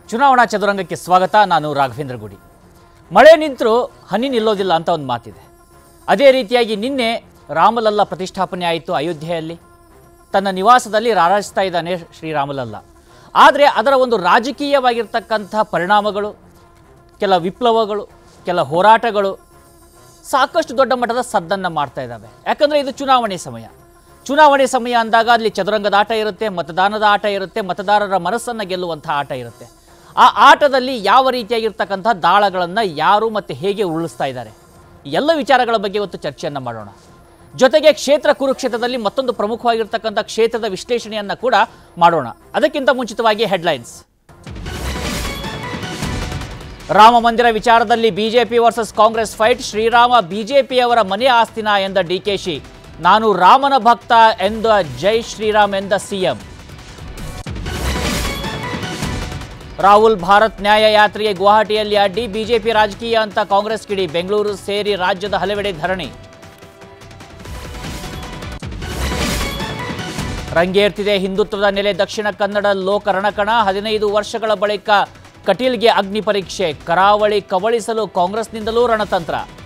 ಚುನಾವಣಾ ಚದುರಂಗಕ್ಕೆ ಸ್ವಾಗತ ನಾನು ರಾಘವೇಂದ್ರ ಗುಡಿ ಮಳೆ ನಿಂತರೂ ಹನಿ ನಿಲ್ಲೋದಿಲ್ಲ ಅಂತ ಒಂದು ಮಾತಿದೆ ಅದೇ ರೀತಿಯಾಗಿ ನಿನ್ನೆ ರಾಮಲಲ್ಲ ಪ್ರತಿಷ್ಠಾಪನೆ ಆಯಿತು ಅಯೋಧ್ಯೆಯಲ್ಲಿ ತನ್ನ ನಿವಾಸದಲ್ಲಿ ರಾರಾಜಿಸ್ತಾ ಇದ್ದಾನೆ ಶ್ರೀರಾಮಲಲ್ಲ ಆದರೆ ಅದರ ಒಂದು ರಾಜಕೀಯವಾಗಿರ್ತಕ್ಕಂಥ ಪರಿಣಾಮಗಳು ಕೆಲ ವಿಪ್ಲವಗಳು ಕೆಲ ಹೋರಾಟಗಳು ಸಾಕಷ್ಟು ದೊಡ್ಡ ಮಟ್ಟದ ಸದ್ದನ್ನು ಮಾಡ್ತಾ ಇದ್ದಾವೆ ಯಾಕಂದರೆ ಇದು ಚುನಾವಣೆ ಸಮಯ ಚುನಾವಣೆ ಸಮಯ ಅಂದಾಗ ಅಲ್ಲಿ ಚದುರಂಗದ ಆಟ ಇರುತ್ತೆ ಮತದಾನದ ಆಟ ಇರುತ್ತೆ ಮತದಾರರ ಮನಸ್ಸನ್ನು ಗೆಲ್ಲುವಂಥ ಆಟ ಇರುತ್ತೆ ಆ ಆಟದಲ್ಲಿ ಯಾವ ರೀತಿಯಾಗಿರ್ತಕ್ಕಂಥ ದಾಳಗಳನ್ನು ಯಾರು ಮತ್ತು ಹೇಗೆ ಉರುಳಿಸ್ತಾ ಇದ್ದಾರೆ ಈ ಎಲ್ಲ ವಿಚಾರಗಳ ಬಗ್ಗೆ ಇವತ್ತು ಚರ್ಚೆಯನ್ನು ಮಾಡೋಣ ಜೊತೆಗೆ ಕ್ಷೇತ್ರ ಕುರುಕ್ಷೇತ್ರದಲ್ಲಿ ಮತ್ತೊಂದು ಪ್ರಮುಖವಾಗಿರ್ತಕ್ಕಂಥ ಕ್ಷೇತ್ರದ ವಿಶ್ಲೇಷಣೆಯನ್ನು ಕೂಡ ಮಾಡೋಣ ಅದಕ್ಕಿಂತ ಮುಂಚಿತವಾಗಿ ಹೆಡ್ಲೈನ್ಸ್ ರಾಮ ಮಂದಿರ ವಿಚಾರದಲ್ಲಿ BJP versus Congress fight Shrirama ಬಿಜೆಪಿಯವರ ಮನೆ ಆಸ್ತಿನ ಎಂದ ಡಿಕೆಶಿ ನಾನು ರಾಮನ ಭಕ್ತ ಎಂದ ಜೈ ಶ್ರೀರಾಮ್ ಎಂದ ಸಿಎಂ ರಾಹುಲ್ ಭಾರತ್ ನ್ಯಾಯ ಯಾತ್ರೆಗೆ ಗುವಾಹಟಿಯಲ್ಲಿ ಅಡ್ಡಿ ಬಿಜೆಪಿ ರಾಜಕೀಯ ಅಂತ ಕಾಂಗ್ರೆಸ್ ಕಿಡಿ ಬೆಂಗಳೂರು ಸೇರಿ ರಾಜ್ಯದ ಹಲವೆಡೆ ಧರಣಿ ರಂಗೇರ್ತಿದೆ ಹಿಂದುತ್ವದ ನೆಲೆ ದಕ್ಷಿಣ ಕನ್ನಡ ಲೋಕ ರಣಕಣ ಹದಿನೈದು ವರ್ಷಗಳ ಬಳಿಕ ಕಟೀಲ್ಗೆ ಅಗ್ನಿ ಪರೀಕ್ಷೆ ಕರಾವಳಿ ಕಬಳಿಸಲು ಕಾಂಗ್ರೆಸ್ನಿಂದಲೂ ರಣತಂತ್ರ